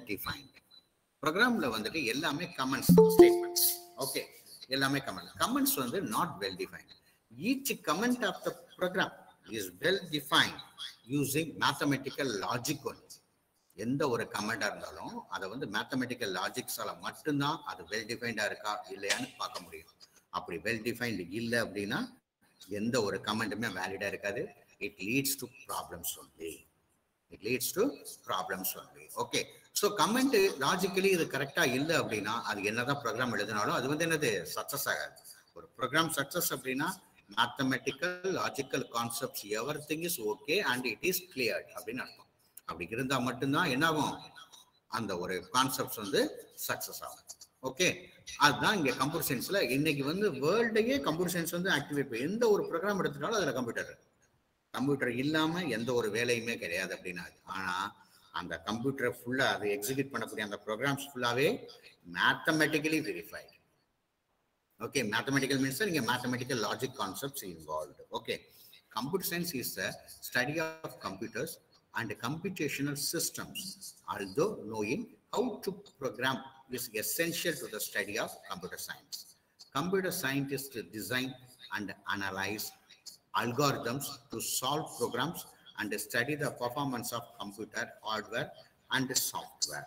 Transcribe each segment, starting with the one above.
Defined ப்ரோக்ராம்ல வந்துட்டு எல்லாமே கமெண்ட்ஸ் ஸ்டேட்மெண்ட்ஸ் ஓகே எல்லாமே கமெண்ட் கமெண்ட்ஸ் வந்து not well defined each comment of the program is well defined using mathematical logic only எந்த ஒரு கமெண்டா இருந்தாலும் அதை வந்து மேத்தமெட்டிக்கல் லாஜிக்ஸால மட்டும்தான் அது வெல் டிஃபைண்டா இருக்கா இல்லையான்னு பார்க்க முடியும் அப்படி வெல் டிஃபைன்டு இல்லை அப்படின்னா எந்த ஒரு கமெண்ட்டுமே வேலிடா இருக்காது it leads to problems only it leads to problems only okay so comment logically இது கரெக்டா இல்லை அப்படின்னா அது என்னதான் ப்ரோக்ராம் எழுதினாலும் அது வந்து என்னது சக்சஸ் ஆகாது ஒரு ப்ரோக்ராம் சக்சஸ் அப்படின்னா mathematical logical concepts everything is okay and it is cleared அப்படின்னு அர்த்தம் அப்படி இருந்தா மட்டும்தான் என்ன ஆகும் அந்த ஒரு கான்செப்ட்ஸ் வந்து சக்சஸ் ஆகும் ஓகே அதுதான் இங்க கம்ப்யூட்டர் சயின்ஸ்ல இன்னைக்கு வந்து வேர்ல்டையே கம்ப்யூட்டர் சயின்ஸ் வந்து ஆக்டிவேட் எந்த ஒரு ப்ரோக்ராம் எடுத்துட்டாலும் அதுல கம்ப்யூட்டர் கம்ப்யூட்டர் இல்லாம எந்த ஒரு வேலையுமே கிடையாது அப்படின்னா ஆனா அந்த கம்ப்யூட்டரை ஃபுல்லா அதை எக்ஸிக்யூட் பண்ணக்கூடிய அந்த ப்ரோக்ராம்ஸ் ஃபுல்லாவே mathematically verified okay mathematical means இங்க mathematical logic concepts involved okay computer science is the study of computers and computational systems, although knowing how to program is essential to the study of computer science. Computer scientists design and analyze algorithms to solve programs and study the performance of computer hardware and software.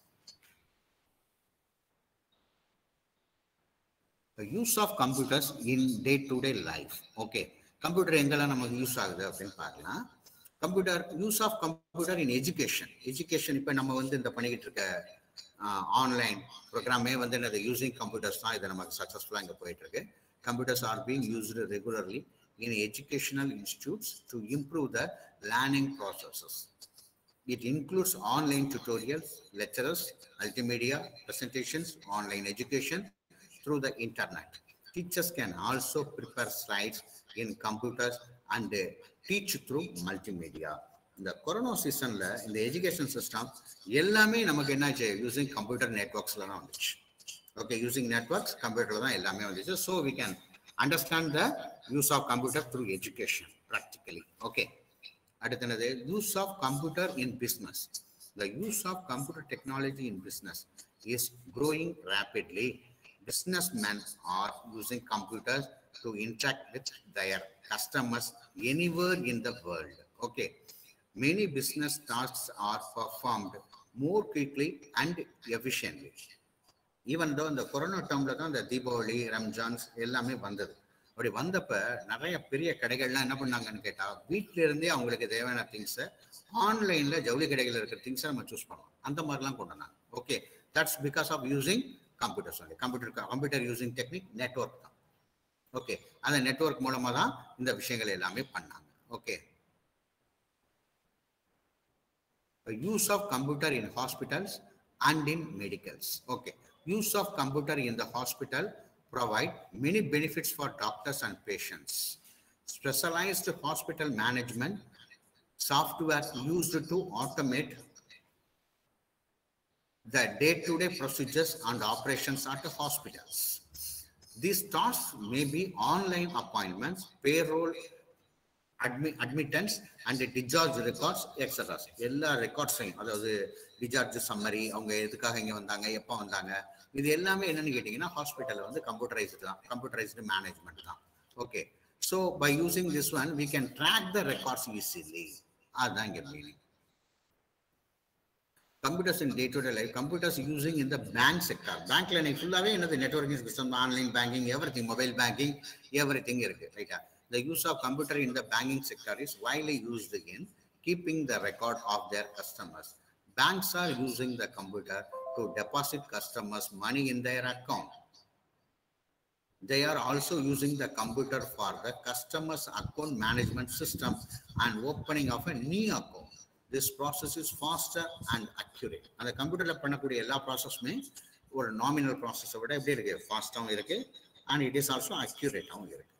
The use of computers in day-to-day life. Okay. Computer எங்கெல்லாம் நமக்கு use ஆகுது அப்படின்னு பார்க்கலாம் computer use of computer in education education இப்போ நம்ம வந்து இந்த பண்ணிக்கிட்டு இருக்க ஆன்லைன் ப்ரோக்ராமே வந்து என்னது யூசிங் கம்ப்யூட்டர்ஸ் தான் இது நமக்கு சக்ஸஸ்ஃபுல்லாக இங்கே போயிட்டு இருக்கு computers are being used regularly in educational institutes to improve the learning processes It includes online tutorials, lectures, multimedia, presentations, online education through the internet. Teachers can also prepare slides in computers and uh, teach through multimedia. இந்த corona சீசன்ல இந்த education system எல்லாமே நமக்கு என்னாச்சு using computer நெட்ஒர்க்ஸ்ல தான் வந்துச்சு okay using networks கம்ப்யூட்டர்ல தான் எல்லாமே வந்துச்சு so we can understand the use of computer through education practically okay அடுத்தது use of computer in business the use of computer technology in business is growing rapidly businessmen are using computers to interact with their customers anywhere in the world okay many business tasks are performed more quickly and efficiently even though இந்த corona டைம்ல தான் இந்த தீபாவளி ரம்ஜான்ஸ் எல்லாமே வந்தது அப்படி வந்தப்ப நிறைய பெரிய கடைகள்லாம் என்ன பண்ணாங்கன்னு கேட்டா வீட்ல இருந்தே அவங்களுக்கு தேவையான திங்ஸை ஆன்லைன்ல ஜவுளி கடைகள் இருக்கிற திங்ஸை நம்ம சூஸ் பண்ணலாம் அந்த மாதிரிலாம் கொண்டு வந்தாங்க okay that's because of using computers only computer computer using technique network தான் ஓகே அந்த நெட்ஒர்க் மூலமா தான் இந்த விஷயங்கள் எல்லாமே பண்ணாங்க okay use of computer in hospitals and in medicals okay use of computer in the hospital provide many benefits for doctors and patients specialized hospital management software used to automate the day-to-day procedures and operations at the hospitals these tasks may be online appointments payroll admi- admittance and discharge records etc எல்லா ரெக்கார்ட்ஸையும் அதாவது discharge summary அவங்க எதுக்காக இங்க வந்தாங்க எப்போ வந்தாங்க இது எல்லாமே என்னன்னு கேட்டீங்கன்னா ஹாஸ்பிட்டல்ல வந்து கம்ப்யூட்டரைஸ்டு தான் கம்ப்யூட்டரைஸ்டு மேனேஜ்மெண்ட் தான் okay so by using this one we can track the records easily அதுதான் இங்க meaning computers in day to day life computers using இந்த பேங்க் செக்டர் பேங்க்ல இன்னைக்கு ஃபுல்லாவே என்னது networking system online banking everything mobile banking everything இருக்கு ரைட்டா the use of computer in the banking sector is widely used in keeping the record of their customers. Banks are using the computer to deposit customers' money in their account. They are also using the computer for the customer's account management system and opening of a new account. This process is faster and accurate. அந்த கம்ப்யூட்டர்ல பண்ணக்கூடிய எல்லா ப்ராசஸுமே ஒரு nominal ப்ராசஸை விட எப்படி இருக்கு ஃபாஸ்டாகவும் இருக்கு அண்ட் இட் இஸ் ஆல்சோ அக்யூரேட்டாகவும் இருக்கு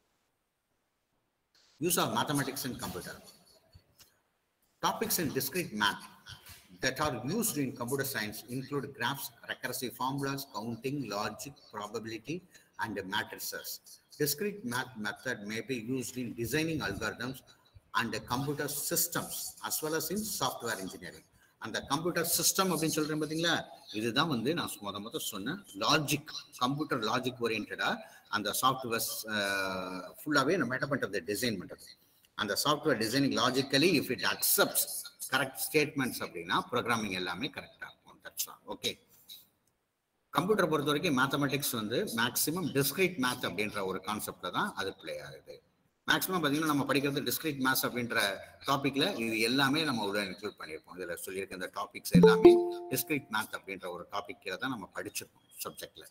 use of mathematics and computer. Topics in discrete math that are used in computer science include graphs, recursive formulas, counting, logic, probability, and matrices. Discrete math method may be used in designing algorithms and computer systems as well as in software engineering. அந்த computer system அப்படின்னு சொல்றேன் பாத்தீங்களா இதுதான் வந்து நான் முத முத சொன்ன லாஜிக் கம்ப்யூட்டர் லாஜிக் ஓரியன்டா அந்த சாஃப்ட்வேர்ஸ் ஃபுல்லாவே நம்ம என்ன பண்றது டிசைன் பண்றது அந்த software designing logically if it accepts correct statements அப்படின்னா ப்ரோக்ராமிங் எல்லாமே கரெக்டாக இருக்கும் தட்ஸ் ஆல் ஓகே கம்ப்யூட்டர் பொறுத்த வரைக்கும் மேத்தமெட்டிக்ஸ் வந்து மேக்ஸிமம் டிஸ்கிரீட் மேத் அப்படின்ற ஒரு கான்செப்ட்ல தான் அது பிளே ஆகுது மேக்ஸிமம் பார்த்தீங்கன்னா நம்ம படிக்கிறது டிஸ்கிரீட் மேத்ஸ் அப்படின்ற டாபிக்ல இது எல்லாமே நம்ம உள்ள இன்க்ளூட் பண்ணியிருப்போம் இதில் சொல்லியிருக்க இந்த டாபிக்ஸ் எல்லாமே டிஸ்கிரீட் மேத் அப்படின்ற ஒரு டாபிக்ல தான் நம்ம படிச்சிருக்கோம் சப்ஜெக்ட்ல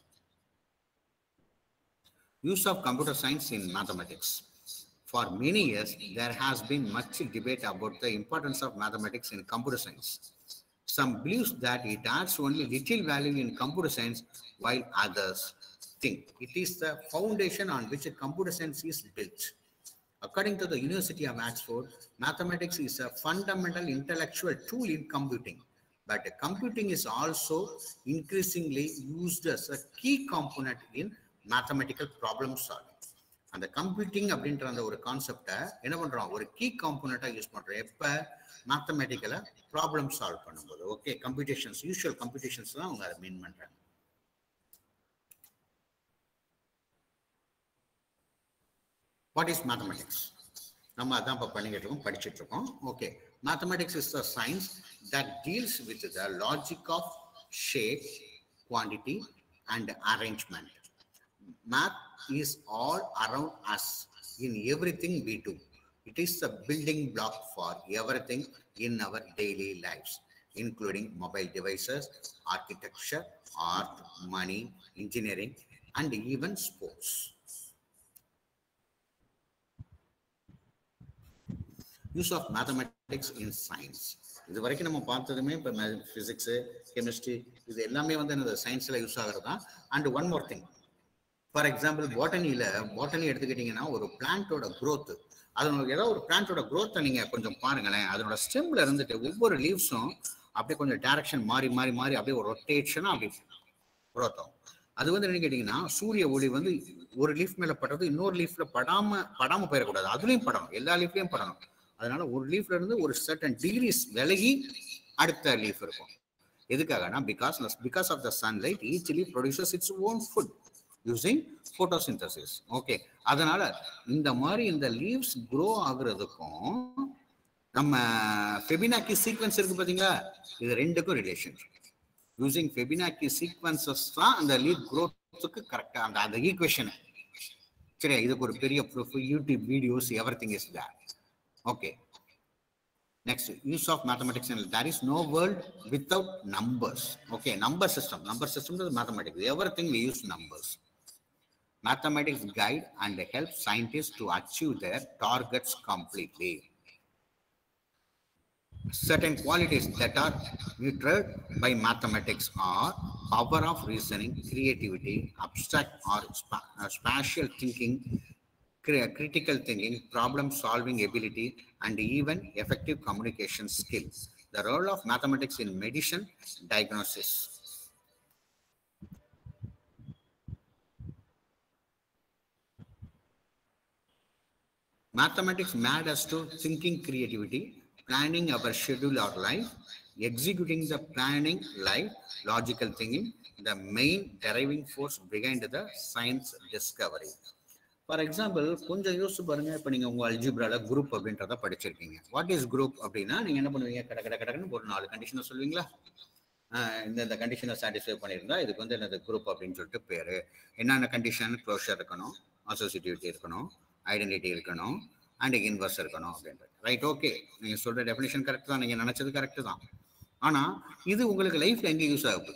use of computer science in mathematics For many years, there has been much debate about the importance of mathematics in computer science. Some believes that it adds only little value in computer science, while others think it is the foundation on which a computer science is built. According to the University of Oxford, mathematics is a fundamental intellectual tool in computing, but computing is also increasingly used as a key component in mathematical problem solving. அந்த computing அப்படின்ற அந்த ஒரு கான்செப்டை என்ன பண்றோம் ஒரு key காம்போனண்டா use பண்றோம் எப்ப மேத்தமெட்டிக்கலை ப்ராப்ளம் சால்வ் பண்ணும்போது ஓகே கம்ப்யூட்டேஷன்ஸ் யூஸ்வல் கம்ப்யூட்டேஷன்ஸ் தான் அவங்க அதை மீன் பண்றாங்க வாட் இஸ் மேத்தமெட்டிக்ஸ் நம்ம அதான் இப்போ பண்ணிக்கிட்டு இருக்கோம் படிச்சுட்டு இருக்கோம் okay mathematics is the science that deals with the logic of shape quantity and arrangement math is all around us in everything we do. It is the building block for everything in our daily lives, including mobile devices, architecture, art, money, engineering, and even sports. Use of mathematics in science இது வரைக்கும் நம்ம பார்த்ததுமே இப்போ physics chemistry இது எல்லாமே வந்து என்னது சயின்ஸில் யூஸ் ஆகிறது தான் and one more thing for example பாட்டனியில் பாட்டனி எடுத்துக்கிட்டிங்கன்னா ஒரு பிளான்ட்டோட க்ரோத் அதனோட ஏதோ ஒரு பிளான்ட்டோட க்ரோத்தை நீங்கள் கொஞ்சம் பாருங்களேன் அதனோட ஸ்டெம்ல இருந்துட்டு ஒவ்வொரு லீவ்ஸும் அப்படியே கொஞ்சம் டைரக்ஷன் மாறி மாறி மாறி அப்படியே ஒரு ரொட்டேஷனாக அப்படி க்ரோத் ஆகும் அது வந்து என்ன கேட்டிங்கன்னா சூரிய ஒளி வந்து ஒரு லீஃப் மேலே படுறது இன்னொரு லீஃப்ல படாம படாம போயிடக்கூடாது அதுலேயும் படணும் எல்லா லீஃப்லையும் படணும் அதனால ஒரு லீஃப்ல இருந்து ஒரு சர்டன் டிகிரிஸ் விலகி அடுத்த லீஃப் இருக்கும் எதுக்காகனா because because of the sunlight each leaf produces its own food using photosynthesis okay அதனால இந்த மாதிரி இந்த லீவ்ஸ் க்ரோ ஆகுறதுக்கும் நம்ம ஃபெபினாக்கி சீக்வன்ஸ் இருக்கு பாத்தீங்களா இது ரெண்டுக்கும் ரிலேஷன் யூசிங் ஃபெபினாக்கி சீக்வன்சஸ் தான் அந்த லீவ் க்ரோத்துக்கு கரெக்டாக அந்த அந்த ஈக்குவேஷன் சரியா இதுக்கு ஒரு பெரிய proof YouTube videos everything is there okay Next, use of mathematics and there is no world without numbers. Okay, number system. Number system is mathematics. Everything we use numbers. Mathematics guide and help scientists to achieve their targets completely. Certain qualities that are nurtured by mathematics are power of reasoning, creativity, abstract or spa- uh, spatial thinking, cri- critical thinking, problem solving ability, and even effective communication skills. The role of mathematics in medicine diagnosis. Mathematics mad us to thinking creativity, planning our schedule or life, executing the planning life, logical thinking, the main driving force behind the science discovery. For example கொஞ்சம் யோசிச்சு பாருங்க இப்போ நீங்க உங்க அல்ஜிப்ரால group அப்படின்றத படிச்சிருக்கீங்க what is group அப்படின்னா நீங்க என்ன பண்ணுவீங்க கட கட கடன்னு ஒரு நாலு கண்டிஷனை சொல்லுவீங்களா ஆஹ் இந்த இந்த கண்டிஷனை சாட்டிஸ்ஃபை பண்ணியிருந்தா இதுக்கு வந்து என்னது குரூப் அப்படின்னு சொல்லிட்டு பேரு என்னென்ன கண்டிஷன் க்ளோஷர் இருக்கணும் அசோசிட்டிவிட்டி இருக்கணும் ஐடென்டிட்டி இருக்கணும் அண்ட் இன்வர்ஸ் இருக்கணும் அப்படின்றது ரைட் ஓகே நீங்க சொல்ற டெஃபினேஷன் கரெக்ட் தான் நீங்க நினைச்சது கரெக்ட் தான் ஆனா இது உங்களுக்கு லைஃப்ல எங்க யூஸ் ஆகுது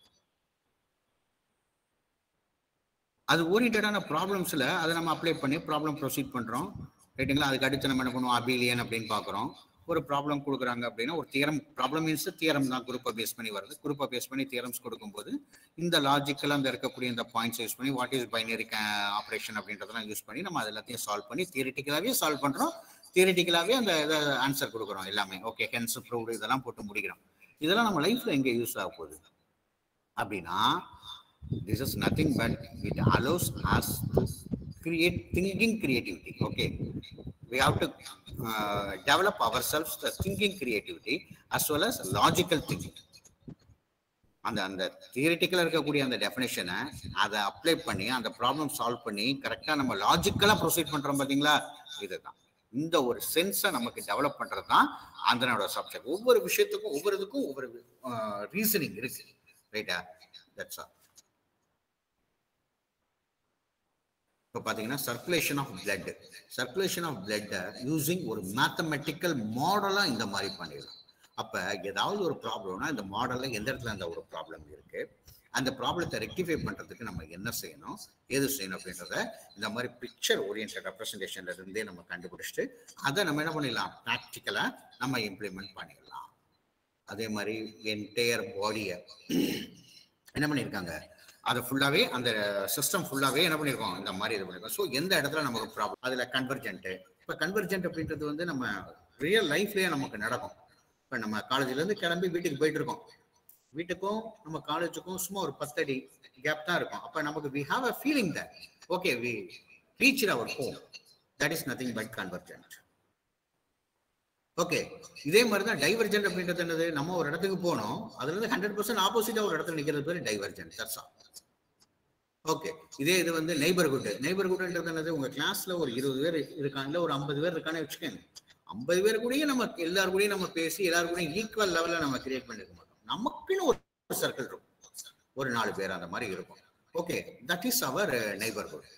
அது ஓரியன்டான ப்ராப்ளம்ஸ்ல அதை நம்ம அப்ளை பண்ணி ப்ராப்ளம் ப்ரொசீட் பண்றோம் ரைட்டுங்களா அதுக்கு அடுத்து நம்ம என்ன பண்ணுவோம் அபிலியன் அப்படின்னு பார்க்குறோம் ஒரு ப்ராப்ளம் கொடுக்குறாங்க அப்படின்னா ஒரு தியரம் ப்ராப்ளம் மீன்ஸ் தியரம் தான் குரூப்பை பேஸ் பண்ணி வருது குரூப்பை பேஸ் பண்ணி தியரம்ஸ் கொடுக்கும்போது இந்த லாஜிக்கல் அந்த இருக்கக்கூடிய இந்த பாயிண்ட்ஸ் யூஸ் பண்ணி வாட் இஸ் பைனரி ஆப்ரேஷன் அப்படின்றதெல்லாம் யூஸ் பண்ணி நம்ம அது எல்லாத்தையும் சால்வ் பண்ணி தியரிட்டிக்கலாகவே சால்வ் பண்றோம் தியரிட்டிக்கலாகவே அந்த இதை ஆன்சர் கொடுக்குறோம் எல்லாமே ஓகே ஹென்ஸ் ப்ரூவ்டு இதெல்லாம் போட்டு முடிக்கிறோம் இதெல்லாம் நம்ம லைஃப்ல எங்கே யூஸ் ஆக போகுது அப்படின்னா this is nothing but it allows us to create thinking creativity okay we have to uh, develop ourselves the thinking creativity as well as logical thinking அந்த அந்த தியரிட்டிக்கலாக இருக்கக்கூடிய அந்த டெஃபினேஷனை அதை அப்ளை பண்ணி அந்த ப்ராப்ளம் சால்வ் பண்ணி கரெக்டாக நம்ம லாஜிக்கலாக ப்ரொசீட் பண்ணுறோம் பார்த்தீங்களா இதுதான் இந்த ஒரு சென்ஸை நமக்கு டெவலப் பண்ணுறது தான் அந்தனோட சப்ஜெக்ட் ஒவ்வொரு விஷயத்துக்கும் ஒவ்வொரு இதுக்கும் ஒவ்வொரு ரீசனிங் இருக்கு ரைட்டா தட்ஸ் ஆல் இப்போ பார்த்தீங்கன்னா circulation of blood circulation of பிளட்டை யூசிங் ஒரு மேத்தமெட்டிக்கல் மாடலாக இந்த மாதிரி பண்ணிடலாம் அப்போ ஏதாவது ஒரு ப்ராப்ளம்னா இந்த மாடலில் எந்த இடத்துல அந்த ஒரு ப்ராப்ளம் இருக்கு அந்த ப்ராப்ளத்தை ரெக்டிஃபை பண்ணுறதுக்கு நம்ம என்ன செய்யணும் ஏது செய்யணும் அப்படின்றத இந்த மாதிரி பிக்சர் ஓரியன்ட் ரெப்ரஸன்டேஷன்ல இருந்தே நம்ம கண்டுபிடிச்சிட்டு அதை நம்ம என்ன பண்ணிடலாம் ப்ராக்டிக்கலாக நம்ம இம்ப்ளிமெண்ட் பண்ணிடலாம் அதே மாதிரி என்டையர் பாடியை என்ன பண்ணியிருக்காங்க அதை ஃபுல்லாகவே அந்த சிஸ்டம் ஃபுல்லாகவே என்ன பண்ணியிருக்கோம் இந்த மாதிரி இது பண்ணியிருக்கோம் ஸோ எந்த இடத்துல நமக்கு ப்ராப்ளம் அதில் கன்வர்ஜென்ட்டு இப்போ கன்வர்ஜென்ட் அப்படின்றது வந்து நம்ம ரியல் லைஃப்லேயே நமக்கு நடக்கும் இப்போ நம்ம காலேஜ்லேருந்து கிளம்பி வீட்டுக்கு போயிட்டு இருக்கோம் வீட்டுக்கும் நம்ம காலேஜுக்கும் சும்மா ஒரு பத்தடி கேப் தான் இருக்கும் அப்போ நமக்கு we have a feeling that okay we reach our home that is nothing but convergent okay இதே மாதிரி தான் டைவர்ஜென்ட் அப்படின்றது என்னது நம்ம ஒரு இடத்துக்கு போனோம் அதுல இருந்து ஹண்ட்ரட் பர்சன்ட் ஆப்போசிட்டா ஒரு இடத்துல நிக்கிறது பேர் டைவர்ஜென்ட் தட்ஸ் ஆல் ஓகே இதே இது வந்து நெய்பர்ஹுட் நெய்பர்ஹுட்ன்றது என்னது உங்க கிளாஸ்ல ஒரு இருபது பேர் இருக்காங்க இல்ல ஒரு ஐம்பது பேர் இருக்கான்னு வச்சுக்கோங்க ஐம்பது பேர் கூடயே நம்ம எல்லாரு கூடயும் நம்ம பேசி எல்லாரு கூடயும் ஈக்குவல் லெவல்ல நம்ம கிரியேட் பண்ணிருக்க மாட்டோம் நமக்குன்னு ஒரு சர்க்கிள் இருக்கும் ஒரு நாலு பேர் அந்த மாதிரி இருக்கும் okay that is our neighbourhood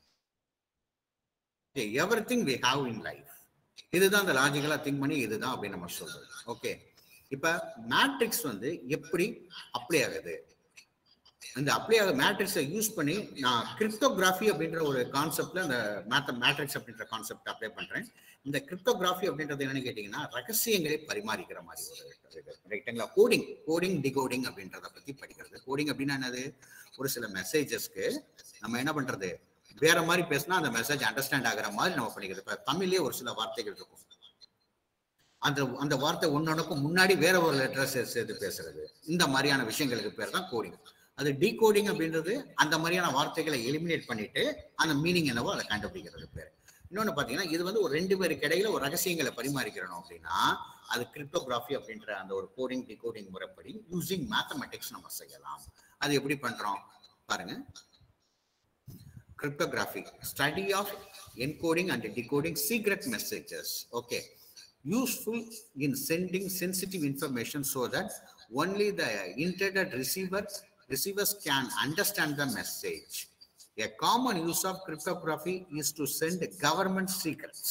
everything we have in life இதுதான் அந்த லாஜிக்கலா திங்க் பண்ணி இதுதான் அப்படின்னு நம்ம சொல்றது ஓகே இப்ப மேட்ரிக்ஸ் வந்து எப்படி அப்ளை ஆகுது இந்த அப்ளை ஆக மேட்ரிக்ஸை யூஸ் பண்ணி நான் கிரிப்டோகிராஃபி அப்படின்ற ஒரு கான்செப்ட்ல அந்த மேத்த மேட்ரிக்ஸ் அப்படின்ற கான்செப்ட் அப்ளை பண்றேன் இந்த கிரிப்டோகிராஃபி அப்படின்றது என்னன்னு கேட்டீங்கன்னா ரகசியங்களை பரிமாறிக்கிற மாதிரி ஒரு ரைட்டுங்களா கோடிங் கோடிங் டிகோடிங் அப்படின்றத பத்தி படிக்கிறது கோடிங் அப்படின்னா என்னது ஒரு சில மெசேஜஸ்க்கு நம்ம என்ன பண்றது வேற மாதிரி பேசினா அந்த மெசேஜ் அண்டர்ஸ்டாண்ட் ஆகிற மாதிரி நம்ம பண்ணிக்கிறது இப்ப தமிழ்லயே ஒரு சில வார்த்தைகள் இருக்கும் அந்த அந்த வார்த்தை ஒன்னொன்னுக்கும் முன்னாடி வேற ஒரு லெட்டர் சேர்த்து பேசுறது இந்த மாதிரியான விஷயங்களுக்கு பேர் தான் கோடிங் அது டீகோடிங் அப்படின்றது அந்த மாதிரியான வார்த்தைகளை எலிமினேட் பண்ணிட்டு அந்த மீனிங் என்னவோ அதை கண்டுபிடிக்கிறது பேர் இன்னொன்னு பாத்தீங்கன்னா இது வந்து ஒரு ரெண்டு பேருக்கு இடையில ஒரு ரகசியங்களை பரிமாறிக்கிறோம் அப்படின்னா அது கிரிப்டோகிராஃபி அப்படின்ற அந்த ஒரு கோடிங் டிகோடிங் முறைப்படி யூசிங் மேத்தமெட்டிக்ஸ் நம்ம செய்யலாம் அது எப்படி பண்றோம் பாருங்க cryptography study of encoding and decoding secret messages okay useful in sending sensitive information so that only the intended receiver receivers can understand the message a common use of cryptography is to send government secrets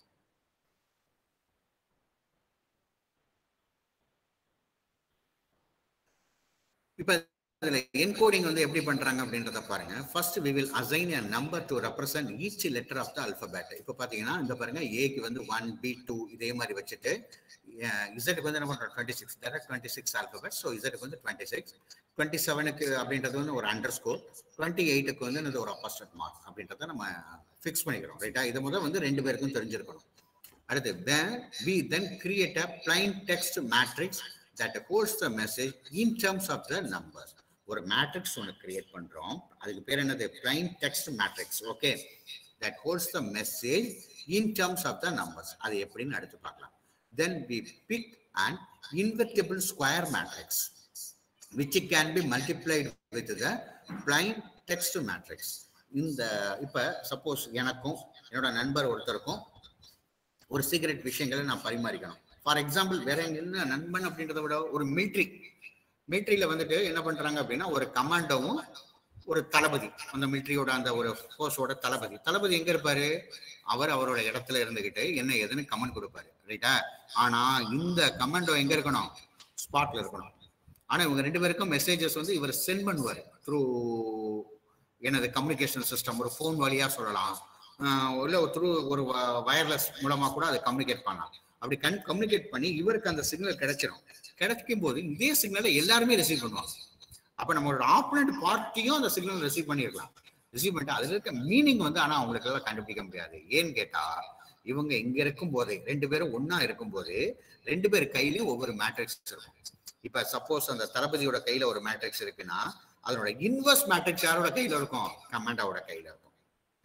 இப்ப இதுல encoding வந்து எப்படி பண்றாங்க அப்படின்றத பாருங்க first we will assign a number to represent each letter of the alphabet இப்போ பாத்தீங்கன்னா இந்த பாருங்க ஏக்கு வந்து ஒன் பி டூ இதே மாதிரி வச்சுட்டு இசட்டுக்கு வந்து என்ன பண்றோம் twenty six twenty six alphabet so இசட்டுக்கு வந்து டுவெண்ட்டி சிக்ஸ் டுவெண்ட்டி செவனுக்கு அப்படின்றது வந்து ஒரு அண்டர் ஸ்கோர் டுவெண்ட்டி எயிட்டுக்கு வந்து இது ஒரு அப்போஸ்டட் மார்க் அப்படின்றத நம்ம ஃபிக்ஸ் பண்ணிக்கிறோம் ரைட்டா இது முதல் வந்து ரெண்டு பேருக்கும் தெரிஞ்சிருக்கணும் அடுத்து then we then create a plain text matrix that holds the message in terms of the numbers ஒரு மேட்ரிக்ஸ் ஒன்று கிரியேட் பண்றோம் அதுக்கு பேர் என்னது plain text matrix okay that holds the message in terms of the numbers அது எப்படின்னு அடுத்து பார்க்கலாம் then we pick and invertible square matrix which can be multiplied with the plain text matrix இந்த இப்போ சப்போஸ் எனக்கும் என்னோட நண்பர் ஒருத்தருக்கும் ஒரு சீக்ரெட் விஷயங்களை நான் பரிமாறிக்கணும் ஃபார் எக்ஸாம்பிள் வேற என்ன நண்பன் அப்படின்றத விட ஒரு மிலிட்ரி மிலிட்ரியில வந்துட்டு என்ன பண்றாங்க அப்படின்னா ஒரு கமாண்டோவும் ஒரு தளபதி அந்த மிலிட்ரியோட அந்த ஒரு ஃபோர்ஸோட தளபதி தளபதி எங்க இருப்பாரு அவர் அவரோட இடத்துல இருந்துகிட்டு என்ன ஏதுன்னு கமெண்ட் கொடுப்பாரு ரைட்டா ஆனா இந்த கமாண்டோ எங்க இருக்கணும் ஸ்பாட்ல இருக்கணும் ஆனா இவங்க ரெண்டு பேருக்கும் மெசேஜஸ் வந்து இவர் சென்ட் பண்ணுவார் த்ரூ எனது கம்யூனிகேஷன் சிஸ்டம் ஒரு ஃபோன் வழியா சொல்லலாம் இல்லை த்ரூ ஒரு வயர்லெஸ் மூலமா கூட அதை கம்யூனிகேட் பண்ணலாம் அப்படி கன் கம்யூனிகேட் பண்ணி இவருக்கு அந்த சிக்னல் கிடைச்சிடும் கிடைக்கும் போது இதே சிக்னலை எல்லாருமே ரிசீவ் பண்ணுவாங்க அப்ப நம்மளோட ஆப்போனண்ட் பார்ட்டியும் அந்த சிக்னல் ரிசீவ் பண்ணிருக்கலாம் ரிசீவ் பண்ணிட்டு அதுல இருக்க மீனிங் வந்து ஆனா அவங்களுக்கு எல்லாம் கண்டுபிடிக்க முடியாது ஏன்னு கேட்டா இவங்க இங்க இருக்கும் போது ரெண்டு பேரும் ஒன்னா இருக்கும் போது ரெண்டு பேர் கையிலயும் ஒவ்வொரு மேட்ரிக்ஸ் இருக்கும் இப்ப சப்போஸ் அந்த தளபதியோட கையில ஒரு மேட்ரிக்ஸ் இருக்குன்னா அதனோட இன்வெர்ஸ் மேட்ரிக்ஸ் யாரோட கையில இருக்கும் கமாண்டாவோட கையில இருக்கும்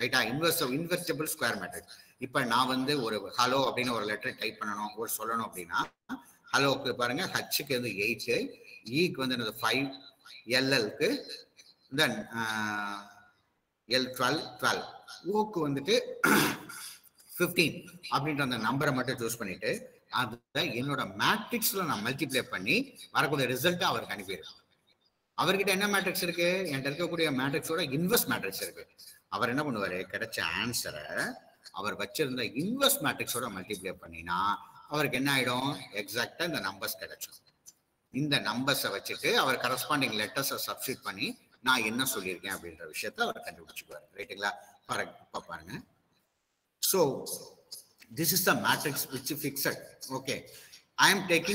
ரைட்டா இன்வெர்ஸ் இன்வெர்டபிள் ஸ்கொயர் மேட்ரிக்ஸ் இப்போ நான் வந்து ஒரு ஹலோ அப்படின்னு ஒரு லெட்டர் டைப் பண்ணணும் ஒரு சொல்லணும் அப்படின்னா ஹலோக்கு பாருங்க ஹச்சுக்கு வந்து எயிட்டு ஈக்கு வந்து என்னது ஃபைவ் எல்எல்க்கு தென் எல் டுவெல் டுவெல் ஓக்கு வந்துட்டு ஃபிஃப்டீன் அப்படின்ற அந்த நம்பரை மட்டும் சூஸ் பண்ணிட்டு அதை என்னோட மேட்ரிக்ஸ்ல நான் மல்டிப்ளை பண்ணி வரக்கூடிய ரிசல்ட்டை அவருக்கு அனுப்பிடுறேன் அவர்கிட்ட என்ன மேட்ரிக்ஸ் இருக்கு என்கிட்ட இருக்கக்கூடிய மேட்ரிக்ஸோட இன்வெஸ்ட் மேட்ரிக்ஸ் இருக்கு அவர் என்ன பண்ணுவாரு கிடைச்ச ஆன்சரை அவர் வச்சிருந்த இன்வெஸ்ட் மேட்ரிக்ஸோட மல்டிப்ளை பண்ணினா அவருக்கு என்ன ஆயிடும் எக்ஸாக்டா இந்த நம்பர்ஸ் கிடைச்சிடும் இந்த நம்பர்ஸை வச்சுட்டு அவர் கரஸ்பாண்டிங் லெட்டர்ஸை சப்ஸ்டியூட் பண்ணி நான் என்ன சொல்லியிருக்கேன் அப்படின்ற விஷயத்த அவர் கண்டுபிடிச்சுக்குவார் ரைட்டுங்களா பாருங்க இப்போ பாருங்க so this is the matrix which fixed okay I am taking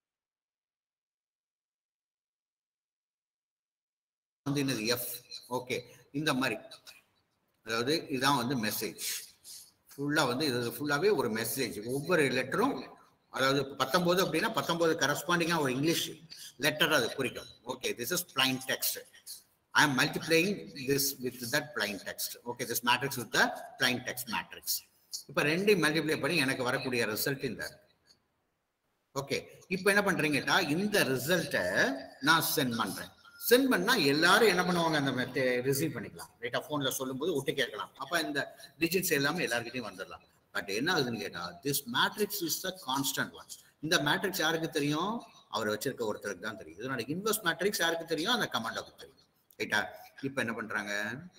வந்து என்னது எஃப் ஓகே இந்த மாதிரி அதாவது இதுதான் வந்து மெசேஜ் ஃபுல்லாக வந்து இது ஃபுல்லாகவே ஒரு மெசேஜ் ஒவ்வொரு லெட்டரும் அதாவது பத்தொம்போது அப்படின்னா பத்தொம்போது கரஸ்பாண்டிங்காக ஒரு இங்கிலீஷ் லெட்டர் அது குறிக்கும் okay this is plain text I am multiplying this with that plain text okay this matrix with the plain text matrix இப்போ ரெண்டையும் மல்டிப்ளை பண்ணி எனக்கு வரக்கூடிய ரிசல்ட் இந்த ஓகே இப்போ என்ன பண்றீங்கட்டா இந்த ரிசல்ட்டை நான் சென்ட் பண்றேன் சென்ட் பண்ணா எல்லாரும் என்ன பண்ணுவாங்க அந்த ரிசீவ் பண்ணிக்கலாம் ரைட்டா போன்ல சொல்லும்போது ஒட்டு கேட்கலாம் அப்ப இந்த டிஜிட்ஸ் எல்லாமே எல்லாருக்கிட்டையும் வந்துடலாம் பட் என்ன ஆகுதுன்னு கேட்டா this matrix is the constant one இந்த மேட்ரிக்ஸ் யாருக்கு தெரியும் அவர் வச்சிருக்க ஒருத்தருக்கு தான் தெரியும் இதனோட இன்வெஸ்ட் மேட்ரிக்ஸ் யாருக்கு தெரியும் அந்த கமாண்டோக்கு தெரியும் ரைட்டா இப்போ என்ன பண்றாங்க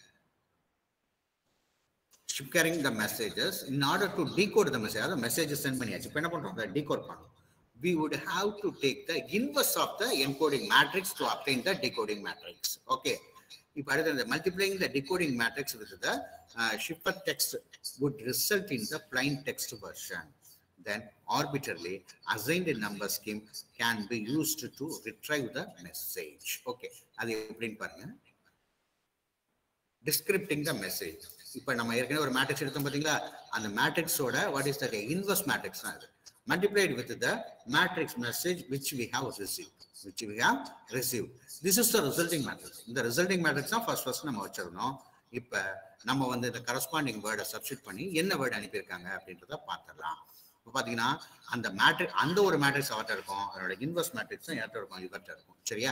ciphering the messages in order to decode the message அதாவது மெசேஜஸ் சென்ட் பண்ணியாச்சு இப்போ என்ன பண்றோம் டீகோட் பண்ணணும் we would have to take the inverse of the encoding matrix to obtain the decoding matrix. Okay. If I the multiplying the decoding matrix with the uh, shipper text would result in the plain text version. Then arbitrarily assigned number scheme can be used to retrieve the message. Okay. அது எப்படின்னு பாருங்க டிஸ்கிரிப்டிங் the message இப்போ நம்ம ஏற்கனவே ஒரு matrix எடுத்தோம் பார்த்தீங்களா அந்த மேட்ரிக்ஸோட what is the inverse matrix தான் அது multiplied with the matrix message which we have received which we have received this is the resulting matrix இந்த resulting matrix தான் first first நம்ம வச்சிருந்தோம் இப்ப நம்ம வந்து இந்த கரஸ்பாண்டிங் வேர்டை சப்ஸ்டிட் பண்ணி என்ன வேர்டு அனுப்பியிருக்காங்க அப்படின்றத பார்த்துடலாம் இப்போ பார்த்தீங்கன்னா அந்த மேட்ரிக் அந்த ஒரு மேட்ரிக்ஸ் அவர்கிட்ட இருக்கும் அதோட இன்வெர்ஸ் மேட்ரிக்ஸ் தான் யார்கிட்ட இருக்கும் இவர்கிட்ட இருக்கும் சரியா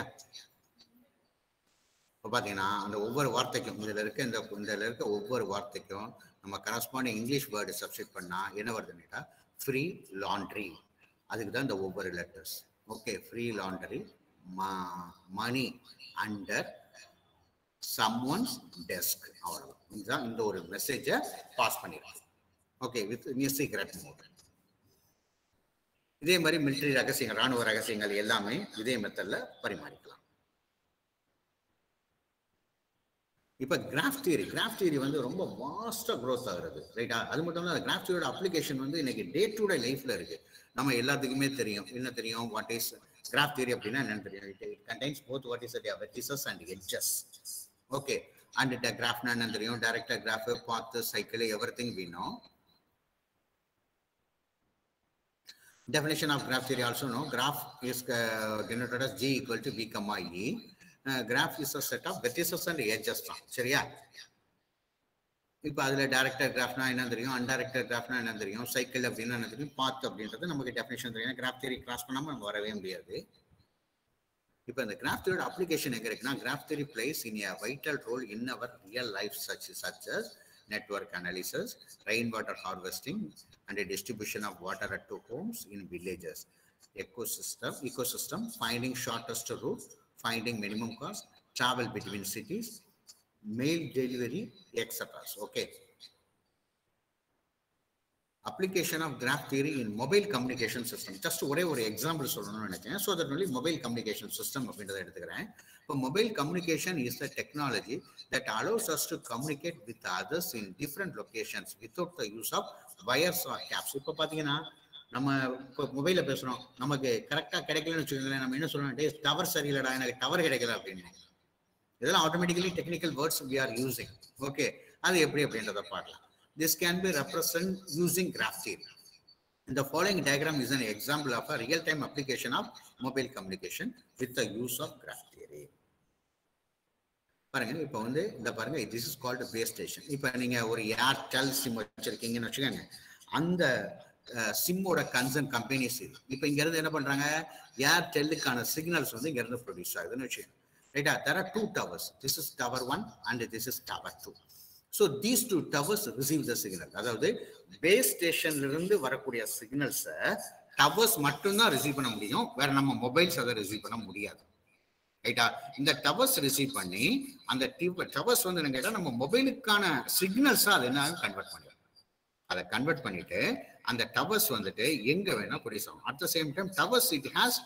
இப்போ பார்த்தீங்கன்னா அந்த ஒவ்வொரு வார்த்தைக்கும் இதில் இருக்க இந்த இதில் இருக்க ஒவ்வொரு வார்த்தைக்கும் நம்ம கரஸ்பாண்டிங் இங்கிலீஷ் வேர்டு சப்ஸ்டிட் பண்ணால் என்ன வருதுன்னுட்டா ஃப்ரீ லாண்ட்ரி அதுக்கு தான் இந்த ஒவ்வொரு letters okay free laundry money under some ones desk அவ்வளோதான் இதுதான் இந்த ஒரு மெசேஜை பாஸ் பண்ணிருக்கு ஓகே வித் சீக்ரெட் மோட் இதே மாதிரி மிலிட்டரி ரகசியங்கள் ராணுவ ரகசியங்கள் எல்லாமே இதே மெத்தட்ல பரிமாறிக்கலாம் இப்போ கிராஃப் தியரி கிராஃப் தியரி வந்து ரொம்ப வாஸ்டாக க்ரோத் ஆகுறது ரைட்டா அது மட்டும் இல்லை கிராஃப் தியரியோட அப்ளிகேஷன் வந்து இன்னைக்கு டே டு டே லைஃப்ல இருக்கு நம்ம எல்லாத்துக்குமே தெரியும் என்ன தெரியும் வாட் இஸ் கிராஃப் தியரி அப்படின்னா என்னன்னு தெரியும் it it contains both what is vertices and edges okay and கிராஃப்னா என்ன தெரியும் director graph path cycle everything வீணும் Definition of graph theory also know graph is uh, denoted as G equal to V comma E. Uh, graph is a set of vertices and edges தான் சரியா இப்போ அதில் director கிராஃப்னா என்ன தெரியும் அன்டைரக்டர் கிராஃப்னா என்ன தெரியும் cycle அப்படின்னா என்ன தெரியும் பாத் அப்படின்றது நமக்கு டெஃபினேஷன் தெரியும் கிராஃப் தியரி கிராஸ் பண்ணாமல் நம்ம வரவே முடியாது இப்போ இந்த கிராஃப் தியரியோட அப்ளிகேஷன் எங்கே இருக்குன்னா graph theory plays in a vital role in our real life such such as network analysis, rainwater harvesting, and a distribution of water at to homes in villages. Ecosystem, ecosystem, finding shortest route, finding minimum cost, travel between cities, mail delivery, etc. Okay. Application of graph theory in mobile communication system. Just ஒரே ஒரு example சொல்லணும்னு நினைச்சேன் so that only mobile communication system அப்படின்றத எடுத்துக்கிறேன் இப்போ mobile communication is the technology that allows us to communicate with others in different locations without the use of wires or caps இப்போ பார்த்தீங்கன்னா நம்ம இப்போ மொபைலில் பேசுகிறோம் நமக்கு கரெக்டாக கிடைக்கலன்னு வச்சுக்கோங்களேன் நம்ம என்ன சொல்லணும் டே டவர் சரியில்லடா எனக்கு டவர் கிடைக்கல அப்படின்னு இதெல்லாம் automatically technical words we are using okay அது எப்படி அப்படின்றத பார்க்கலாம் this can be represent using graph theory The following diagram is an example of a real-time application of mobile communication with the use of graph theory. பாருங்க இப்போ வந்து இந்த பாருங்க this is called base station இப்போ நீங்க ஒரு Airtel sim வச்சிருக்கீங்கன்னு வச்சுக்கோங்க அந்த சிம்மோட கன்சர்ன் கம்பெனிஸ் இது இப்போ இங்க இருந்து என்ன பண்றாங்க ஏர்டெல்லுக்கான சிக்னல்ஸ் வந்து இங்க இருந்து ப்ரொடியூஸ் ஆகுதுன்னு வச்சுக்கோங்க ரைட்டா there are two towers this is tower one and this is tower two so these two towers receive the signal அதாவது பேஸ் ஸ்டேஷன்ல இருந்து வரக்கூடிய சிக்னல்ஸை டவர்ஸ் மட்டும்தான் ரிசீவ் பண்ண முடியும் வேற நம்ம மொபைல்ஸ் அதை ரிசீவ் பண்ண முடியாது ரைட்டா இந்த டவர்ஸ் ரிசீவ் பண்ணி அந்த டவர்ஸ் வந்து என்ன கேட்டால் நம்ம மொபைலுக்கான சிக்னல்ஸா அது என்ன கன்வெர்ட் பண்ணிடும் அதை கன்வெர்ட் பண்ணிட்டு அந்த டவர்ஸ் வந்துட்டு எங்க வேணா ப்ரொடியூஸ் ஆகும் at the same time towers it has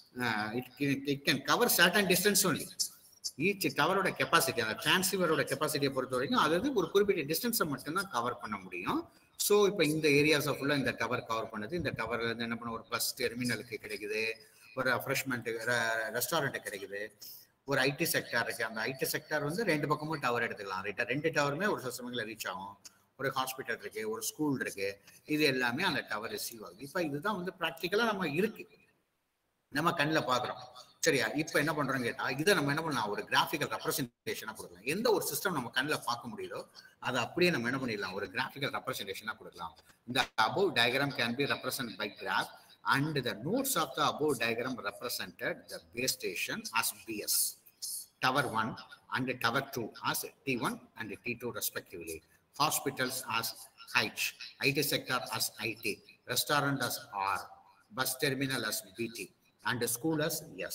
it can cover certain distance only each டவரோட கெப்பாசிட்டி அந்த டிரான்சிவரோட கெப்பாசிட்டியை பொறுத்த வரைக்கும் அது ஒரு குறிப்பிட்ட டிஸ்டன்ஸை மட்டும்தான் கவர் பண்ண முடியும் ஸோ இப்போ இந்த ஏரியாஸை ஃபுல்லாக இந்த டவர் கவர் பண்ணுது இந்த டவர் வந்து என்ன பண்ண ஒரு பஸ் டெர்மினலுக்கு கிடைக்குது ஒரு ரெஃப்ரெஷ்மெண்ட்டு ரெஸ்டாரண்ட்டு கிடைக்குது ஒரு ஐடி செக்டார் இருக்கு அந்த ஐடி செக்டார் வந்து ரெண்டு பக்கமும் டவர் எடுத்துக்கலாம் ரைட்டா ரெண்டு டவருமே ஒரு சில சமயங்களில் ரீச் ஆகும் ஒரு ஹாஸ்பிட்டல் இருக்கு ஒரு ஸ்கூல் இருக்கு இது எல்லாமே அந்த டவர் ரிசீவ் ஆகுது இப்போ இதுதான் வந்து ப்ராக்டிக்கலாக நம்ம இருக்கு நம்ம கண்ணில் பார்க்குறோம் சரியா இப்போ என்ன பண்றோம் கேட்டா இதை நம்ம என்ன பண்ணலாம் ஒரு கிராஃபிக்கல் ரெப்ரஸன்டேஷனாக கொடுக்கலாம் எந்த ஒரு சிஸ்டம் நம்ம கண்ணில் பார்க்க முடியுதோ அதை அப்படியே நம்ம என்ன பண்ணிடலாம் ஒரு கிராஃபிக்கல் ரெப்ரஸன்டேஷனாக கொடுக்கலாம் இந்த above diagram can be represent by graph and the nodes of the above diagram represented the base station as BS, tower 1 and tower 2 as T1 and T2 respectively, hospitals as H, IT sector as IT, restaurant as R, bus terminal as BT, and school as S.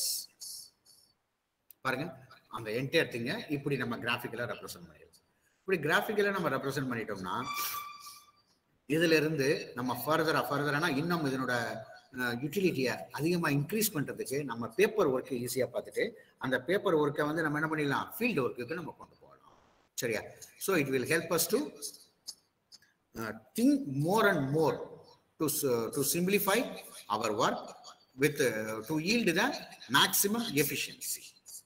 பாருங்க அந்த entire திங்க இப்படி நம்ம கிராஃபிக்கலா represent பண்ணிடுவோம் இப்படி கிராஃபிக்கலா நம்ம represent பண்ணிட்டோம்னா இதுல இருந்து நம்ம ஃபர்தரா ஃபர்தரானா இன்னும் இதனோட யூட்டிலிட்டியை அதிகமாக இன்க்ரீஸ் பண்ணுறதுக்கு நம்ம பேப்பர் ஒர்க்கு ஈஸியாக பார்த்துட்டு அந்த பேப்பர் ஒர்க்கை வந்து நம்ம என்ன பண்ணிடலாம் ஃபீல்டு ஒர்க்குக்கு நம்ம கொண்டு போகலாம் சரியா so it will help us to think more and more to to simplify our work with to yield the maximum efficiency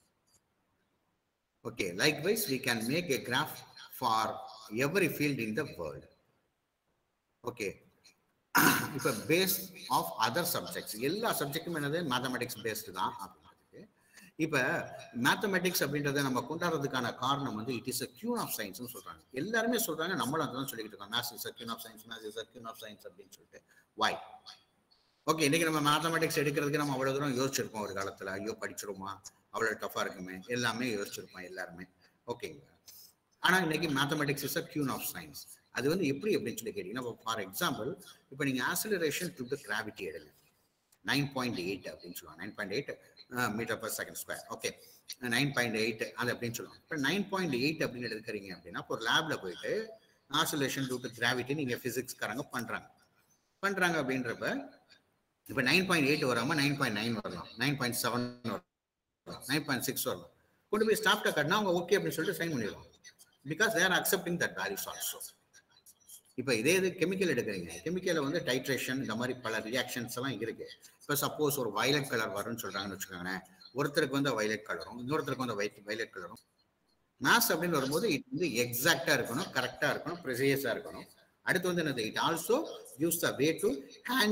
okay likewise we can make a graph for every field in the world okay இப்போ base of other subjects எல்லா சப்ஜெக்டும் என்னது mathematics based தான் அப்படின்றதுக்கு இப்போ mathematics அப்படின்றத நம்ம கொண்டாடுறதுக்கான காரணம் வந்து it is a queen of சயின்ஸ்னு சொல்றாங்க எல்லாருமே சொல்றாங்க நம்மளும் அதான் சொல்லிக்கிட்டு இருக்கோம் maths is queen of science maths is queen of science அப்படின்னு சொல்லிட்டு வாய் ஓகே இன்னைக்கு நம்ம மேத்தமெட்டிக்ஸ் எடுக்கிறதுக்கு நம்ம அவ்வளோ தூரம் யோசிச்சிருப்போம் ஒரு காலத்தில் ஐயோ படிச்சிருமா அவ்வளோ டஃபாக இருக்குமே எல்லாமே யோசிச்சிருப்போம் எல்லாருமே ஓகேங்க ஆனால் இன்னைக்கு mathematics is a queen of science அது வந்து எப்படி அப்படின்னு சொல்லி கேட்டீங்கன்னா ஃபார் எக்ஸாம்பிள் இப்போ நீங்கள் ஆசிலரேஷன் டு த கிராவிட்டி எடுங்க நைன் பாயிண்ட் எயிட் அப்படின்னு சொல்லுவாங்க nine point eight metre per second square okay nine point eight அது அப்படின்னு சொல்லுவாங்க இப்போ நைன் பாயிண்ட் எயிட் அப்படின்னு எடுக்கிறீங்க அப்படின்னா இப்போ ஒரு லேப்ல போயிட்டு ஆசிலேஷன் டூ டு கிராவிட்டி நீங்கள் ஃபிசிக்ஸ்காரங்க பண்ணுறாங்க பண்ணுறாங்க அப்படின்றப்ப இப்போ நைன் பாயிண்ட் எயிட் வராமல் நைன் பாயிண்ட் நைன் வரலாம் நைன் பாயிண்ட் செவன் வரலாம் நைன் பாயிண்ட் சிக்ஸ் வரலாம் கொண்டு போய் ஸ்டாப்டா காட்டினா அவங்க ஓகே அப்படின்னு சொல்லிட்டு சைன் பண்ணிடுவாங்க because they're accepting that values also இப்போ இதே இது கெமிக்கல் எடுக்கிறீங்க கெமிக்கலில் வந்து டைட்ரேஷன் இந்த மாதிரி பல ரியாக்ஷன்ஸ் எல்லாம் இருக்கு இப்போ சப்போஸ் ஒரு வயலட் கலர் வரும்னு சொல்றாங்கன்னு வச்சுக்கோங்களேன் ஒருத்தருக்கு வந்து வயலட் கலரும் இன்னொருத்தருக்கு வந்து ஒயிட் வயலட் கலரும் மேத்ஸ் அப்படின்னு வரும்போது இது வந்து எக்ஸாக்டா இருக்கணும் கரெக்டா இருக்கணும் ப்ரிசைஸா இருக்கணும் அடுத்து வந்து என்னது it also use the way to hand